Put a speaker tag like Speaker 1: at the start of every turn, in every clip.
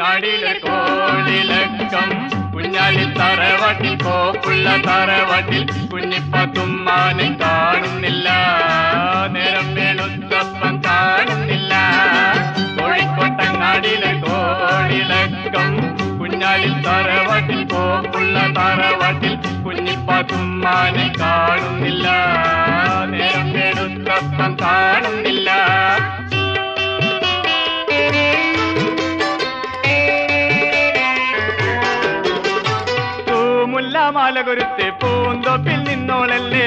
Speaker 1: കോഴിക്കോട്ടങ്ങാടിയിലെ കോഴിലക്കം കുഞ്ഞാലി തറവാട്ടിൽ കോപ്പുള്ള തറവാട്ടിൽ കുഞ്ഞിപ്പത്തുമ്മാനെ കാണുന്നില്ല നേരം വേണുത്തപ്പം കാണുന്നില്ല കോഴിക്കോട്ടങ്ങാടിയിലെ കോഴിലക്കം കുഞ്ഞാലി തറവാട്ടിൽ കോപ്പുള്ള തറവാട്ടിൽ കുഞ്ഞിപ്പത്തുമ്മാനെ കാണുന്നില്ല നേരം വേണുത്തപ്പം കാണുന്നില്ല തൂമുല്ല മാല കൊരുത്ത് പൂന്തോപ്പിൽ നിന്നോളല്ലേ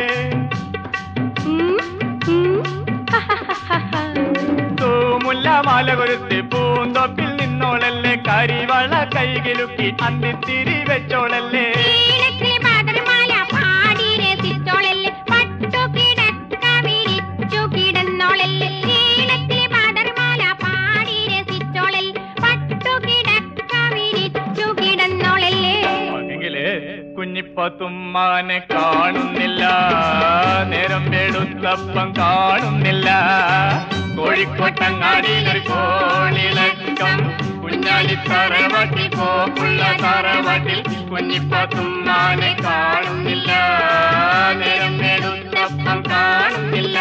Speaker 2: ഉം, ഉം, ഹഹഹഹഹ.
Speaker 1: തൂമുല്ല മാല കൊരുത്ത് പൂന്തോപ്പിൽ നിന്നോളല്ലേ കരിവള കൈകിലുക്കി അന്തിത്തിരി വെച്ചോളല്ലേ
Speaker 2: ഈണത്തിൽ പകർമാല പാടി രസിച്ചോളല്ലേ പട്ടു കിടക്ക വിരിച്ചു കിടന്നോളല്ലേ ഈണത്തിൽ പകർമാല പാടി രസിച്ചോളല്ലേ പട്ടു കിടക്ക വിരിച്ചു കിടന്നോളല്ലേ
Speaker 1: അതെങ്കില് കുഞ്ഞിപ്പത്തുമ്മാനെ കാണുന്നില്ല നേരം വെളുത്തപ്പം കാണുന്നില്ല കോഴിക്കോട്ടങ്ങാടിയിലൊരു കോളിലക്കം കുഞ്ഞാലി തറവാട്ടിൽ കോപ്പുള്ള തറവാട്ടിൽ കുഞ്ഞിപ്പത്തുമ്മാനെ കാണുന്നില്ല നേരം വെളുത്തപ്പം കാണുന്നില്ല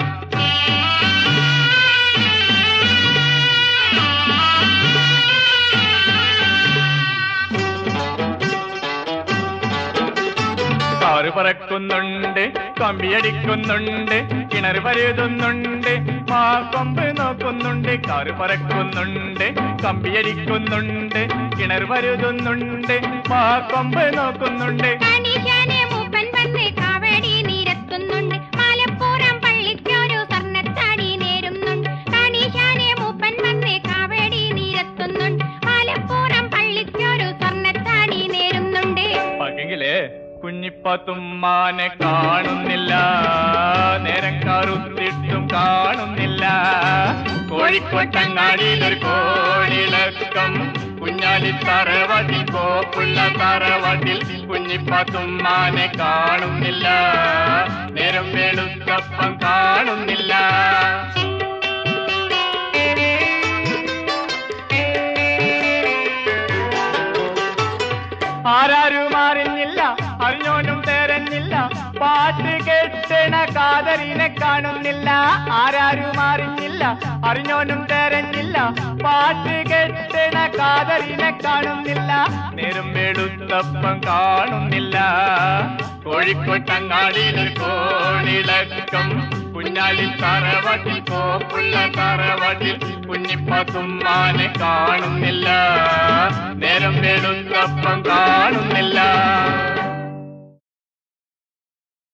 Speaker 1: കാറ് പറക്കുന്നുണ്ട് കമ്പിയടിക്കുന്നുണ്ട് കിണർ പരുതുന്നുണ്ട് മാ കൊമ്പ് നോക്കുന്നുണ്ട് കാറ് പറക്കുന്നുണ്ട് കമ്പിയടിക്കുന്നുണ്ട് കിണർ പരുതുന്നുണ്ട് മാ കൊമ്പ് നോക്കുന്നുണ്ട്
Speaker 2: കണിശാനെ മൂപ്പൻ വന്ന് കാവടി നിരത്തുന്നുണ്ട് മലപ്പുറം പള്ളിക്കൊരു സ്വർണ്ണത്താടി നേരുന്നുണ്ട് കണിശാനെ മൂപ്പൻ വന്ന് കാവടി നിരത്തുന്നുണ്ട് മലപ്പുറം പള്ളിക്കൊരു സ്വർണ്ണത്താടി നേരുന്നുണ്ട്
Speaker 1: പകെങ്കിലേ കുഞ്ഞിപ്പത്തുമ്മാനെ കാണുന്നില്ല നേരം കറുത്തിട്ടും കാണുന്നില്ല കോഴിക്കോട്ടങ്ങാടിയിലൊരു കോഴിലക്കം കുഞ്ഞാലി തറവാട്ടിൽ കോപ്പുള്ള തറവാട്ടിൽ കുഞ്ഞിപ്പത്തുമ്മാനെ കാണുന്നില്ല നേരം വെളുത്തപ്പം കാണുന്നില്ല ആരാരും അറിഞ്ഞില്ല അറിഞ്ഞോനും തെരഞ്ഞില്ല പാട്ട് കെട്ടണ കാതറിനെ കാണുന്നില്ല ആരാരും അറിഞ്ഞില്ല അറിഞ്ഞോനും തെരഞ്ഞില്ല പാട്ട് കെട്ടണ കാതറിനെ കാണുന്നില്ല നേരം വെളുത്തപ്പം കാണുന്നില്ല കോഴിക്കോട്ടങ്ങാടിയിലൊരു കോണിളക്കം കുഞ്ഞാലി തറവാട്ടിൽ കോപ്പുള്ള തറവാട്ടിൽ കുഞ്ഞിപ്പത്തുമ്മാനെ കാണുന്നില്ല നേരം വെളുത്തപ്പം കാണുന്നില്ല